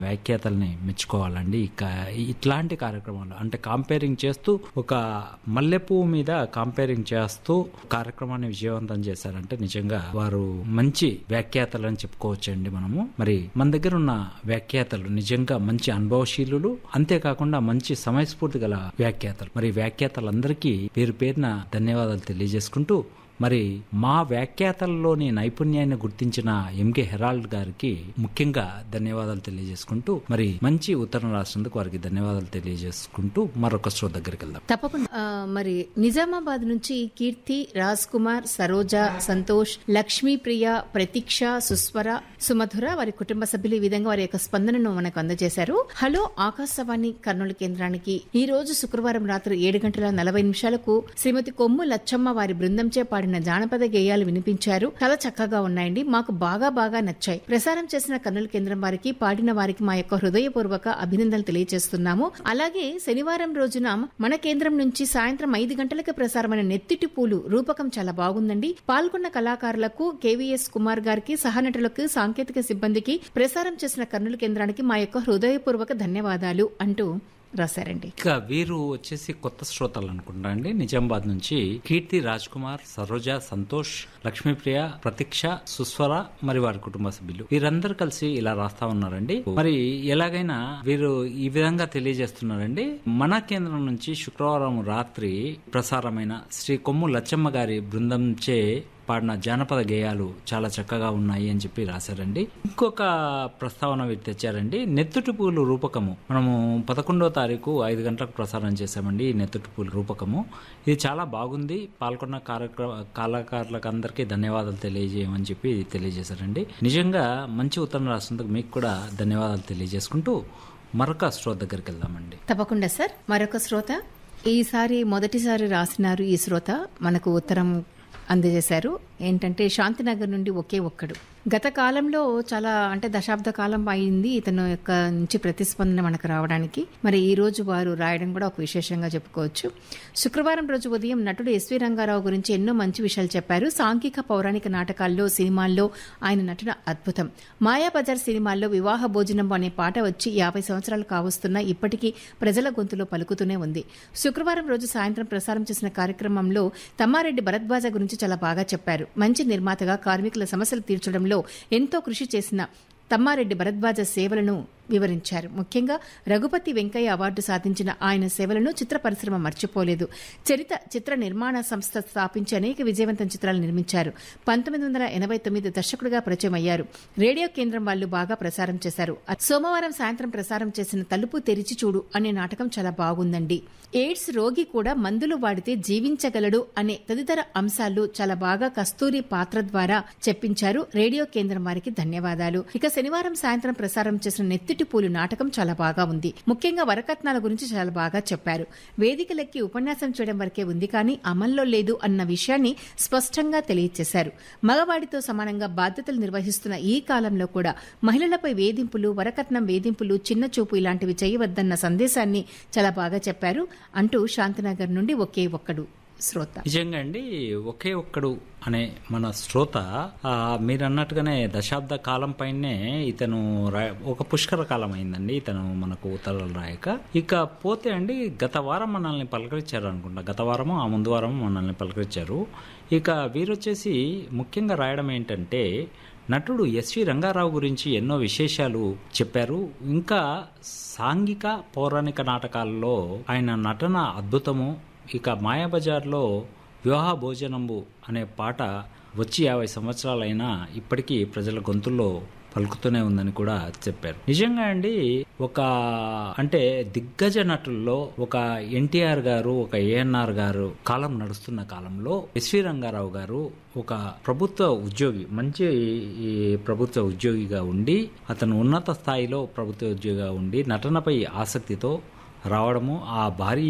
వ్యాఖ్యాతల్ని మెచ్చుకోవాలండి ఇక ఇట్లాంటి కార్యక్రమాలు అంటే కాంపేరింగ్ చేస్తూ ఒక మల్లెపువ్వు మీద కాంపేరింగ్ చేస్తూ కార్యక్రమాన్ని విజయవంతం చేశారంటే నిజంగా వారు మంచి వ్యాఖ్యాతలు అని చెప్పుకోవచ్చండి మనము మరి మన దగ్గర ఉన్న వ్యాఖ్యాతలు నిజంగా మంచి అనుభవశీలులు అంతేకాకుండా మంచి సమయస్ఫూర్తి గల వ్యాఖ్యాతలు మరి వ్యాఖ్యాతలందరికీ పేరు పేరున ధన్యవాదాలు తెలియజేసుకుంటూ మరి మా వ్యాఖ్యాతల్లోని నైపుణ్యాన్ని గుర్తించిన ఎంకే హెరాల్డ్ గారికి ముఖ్యంగా ధన్యవాదాలు తెలియజేసుకుంటూ మరి మంచి ఉత్తరం రాసినందుకు వారికి ధన్యవాదాలు తెలియజేసుకుంటూ మరొక షో దగ్గరికి వెళ్దాం తప్పకుండా ఆ, మరి నిజామాబాద్ నుంచి కీర్తి రాజ్ కుమార్ సరోజ సంతోష్ లక్ష్మీ ప్రియ ప్రతీక్ష సుస్వర సుమధుర వారి కుటుంబ సభ్యులు ఈ విధంగా వారి యొక్క స్పందనను మనకు అందజేశారు హలో ఆకాశవాణి కర్నూలు కేంద్రానికి ఈ రోజు శుక్రవారం రాత్రి ఏడు గంటల నలభై నిమిషాలకు శ్రీమతి కొమ్ము లచ్చమ్మ వారి బృందంచే పాడిన జానపద గేయాలు వినిపించారు చాలా చక్కగా ఉన్నాయండి మాకు బాగా బాగా నచ్చాయి ప్రసారం చేసిన కర్నూలు కేంద్రం వారికి పాడిన వారికి మా యొక్క హృదయపూర్వక అభినందనలు తెలియజేస్తున్నాము అలాగే శనివారం రోజున మన కేంద్రం నుంచి సాయంత్రం ఐదు గంటలకు ప్రసారమైన నెత్తిటి పూలు రూపకం చాలా బాగుందండి పాల్గొన్న కళాకారులకు కేవీఎస్ కుమార్ గారికి సహనటులకు సాంకేతిక సిబ్బందికి ప్రసారం చేసిన కర్నూలు కేంద్రానికి మా యొక్క హృదయపూర్వక ధన్యవాదాలు అంటూ రాశారండి ఇక వీరు వచ్చేసి కొత్త శ్రోతలు అనుకుంటా అండి నిజామాబాద్ నుంచి కీర్తి రాజ్ కుమార్ సరోజ సంతోష్ లక్ష్మీప్రియ ప్రతీక్ష సుస్వర మరి వారి కుటుంబ సభ్యులు వీరందరూ కలిసి ఇలా రాస్తా ఉన్నారండి మరి ఎలాగైనా వీరు ఈ విధంగా తెలియజేస్తున్నారండి మన కేంద్రం నుంచి శుక్రవారం రాత్రి ప్రసారమైన శ్రీ కొమ్ము లచ్చమ్మ గారి బృందంచే పాడిన జానపద గేయాలు చాలా చక్కగా ఉన్నాయి అని చెప్పి రాశారండి ఇంకొక ప్రస్తావన వీరు తెచ్చారండి నెత్తుటి పూలు రూపకము మనము పదకొండో తారీఖు ఐదు గంటలకు ప్రసారం చేశామండి ఈ నెత్తుటి పూలు రూపకము ఇది చాలా బాగుంది పాల్గొన్న కార్యక్రమ కళాకారులకు అందరికీ ధన్యవాదాలు తెలియజేయమని చెప్పి తెలియజేశారండి నిజంగా మంచి ఉత్తరం రాసినందుకు మీకు కూడా ధన్యవాదాలు తెలియజేసుకుంటూ మరొక శ్రోత దగ్గరికి వెళ్దామండి తప్పకుండా సార్ మరొక శ్రోత ఈసారి మొదటిసారి రాసినారు ఈ శ్రోత మనకు ఉత్తరం అందజేశారు ఏంటంటే శాంతినగర్ నుండి ఒకే ఒక్కడు గత కాలంలో చాలా అంటే దశాబ్ద కాలం అయింది ఇతను యొక్క నుంచి ప్రతిస్పందన మనకు రావడానికి మరి ఈ రోజు వారు రాయడం కూడా ఒక విశేషంగా చెప్పుకోవచ్చు శుక్రవారం రోజు ఉదయం నటుడు ఎస్వి రంగారావు గురించి ఎన్నో మంచి విషయాలు చెప్పారు సాంఘిక పౌరాణిక నాటకాల్లో సినిమాల్లో ఆయన నటన అద్భుతం మాయాబజార్ సినిమాల్లో వివాహ భోజనం అనే పాట వచ్చి యాభై సంవత్సరాలు కావస్తున్నా ఇప్పటికీ ప్రజల గొంతులో పలుకుతూనే ఉంది శుక్రవారం రోజు సాయంత్రం ప్రసారం చేసిన కార్యక్రమంలో తమ్మారెడ్డి భరద్వాజ గురించి చాలా బాగా చెప్పారు మంచి నిర్మాతగా కార్మికుల సమస్యలు తీర్చడంలో ఎంతో కృషి చేసిన తమ్మారెడ్డి భరద్వాజ సేవలను వివరించారు ముఖ్యంగా రఘుపతి వెంకయ్య అవార్డు సాధించిన ఆయన సేవలను చిత్ర పరిశ్రమ మర్చిపోలేదు చరిత చిత్ర నిర్మాణ సంస్థ స్థాపించి అనేక విజయవంతం చిత్రాలు నిర్మించారు పంతొమ్మిది వందల ఎనభై తొమ్మిది దర్శకుడిగా పరిచయం అయ్యారు రేడియో కేంద్రం వాళ్ళు బాగా ప్రసారం చేశారు సోమవారం సాయంత్రం ప్రసారం చేసిన తలుపు తెరిచి చూడు అనే నాటకం చాలా బాగుందండి ఎయిడ్స్ రోగి కూడా మందులు వాడితే జీవించగలడు అనే తదితర అంశాలు చాలా బాగా కస్తూరి పాత్ర ద్వారా చెప్పించారు రేడియో కేంద్రం వారికి ధన్యవాదాలు ఇక శనివారం సాయంత్రం ప్రసారం చేసిన నెత్తిటి పూలు నాటకం చాలా బాగా ఉంది ముఖ్యంగా వరకట్నాల గురించి చాలా బాగా చెప్పారు వేదికలెక్కి ఉపన్యాసం చేయడం వరకే ఉంది కానీ అమల్లో లేదు అన్న విషయాన్ని స్పష్టంగా తెలియజేశారు మగవాడితో సమానంగా బాధ్యతలు నిర్వహిస్తున్న ఈ కాలంలో కూడా మహిళలపై వేధింపులు వరకట్నం వేధింపులు చిన్న చూపు ఇలాంటివి చేయవద్దన్న సందేశాన్ని చాలా బాగా చెప్పారు అంటూ శాంతినగర్ నుండి ఒకే ఒక్కడు శ్రోత నిజంగా అండి ఒకే ఒక్కడు అనే మన శ్రోత ఆ, మీరు అన్నట్టుగానే దశాబ్ద కాలం పైనే ఇతను రా- ఒక పుష్కర కాలం అయిందండి ఇతను మనకు ఉత్తరాలు రాయక ఇక పోతే అండి గత వారం మనల్ని పలకరించారు అనుకుంటా గత వారము ఆ ముందు వారము మనల్ని పలకరించారు ఇక వీరొచ్చేసి ముఖ్యంగా రాయడం ఏంటంటే నటుడు ఎస్వి రంగారావు గురించి ఎన్నో విశేషాలు చెప్పారు ఇంకా సాంఘిక పౌరాణిక నాటకాల్లో ఆయన నటన అద్భుతము ఇక మాయాబజార్లో వివాహ భోజనంబు అనే పాట వచ్చి యాభై సంవత్సరాలైనా ఇప్పటికీ ప్రజల గొంతుల్లో పలుకుతూనే ఉందని కూడా చెప్పారు నిజంగా అండి ఒక అంటే దిగ్గజ నటుల్లో ఒక ఎన్టీఆర్ గారు ఒక ఏఎన్ఆర్ గారు కాలం నడుస్తున్న కాలంలో ఎస్వి రంగారావు గారు ఒక ప్రభుత్వ ఉద్యోగి మంచి ఈ ప్రభుత్వ ఉద్యోగిగా ఉండి అతను ఉన్నత స్థాయిలో ప్రభుత్వ ఉద్యోగిగా ఉండి నటనపై ఆసక్తితో రావడము ఆ భారీ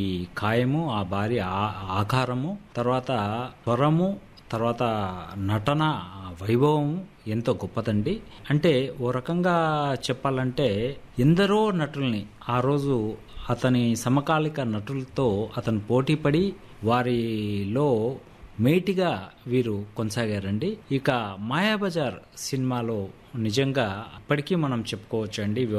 కాయము ఆ భారీ ఆ- ఆకారము తర్వాత స్వరము తర్వాత నటన వైభవం ఎంతో గొప్పదండి అంటే ఓ రకంగా చెప్పాలంటే ఎందరో నటుల్ని ఆ రోజు అతని సమకాలిక నటులతో అతను పోటీపడి వారిలో మేటిగా వీరు కొనసాగారండి ఇక మాయాబజార్ సినిమాలో నిజంగా ఇప్పటికీ మనం చెప్పుకోవచ్చండి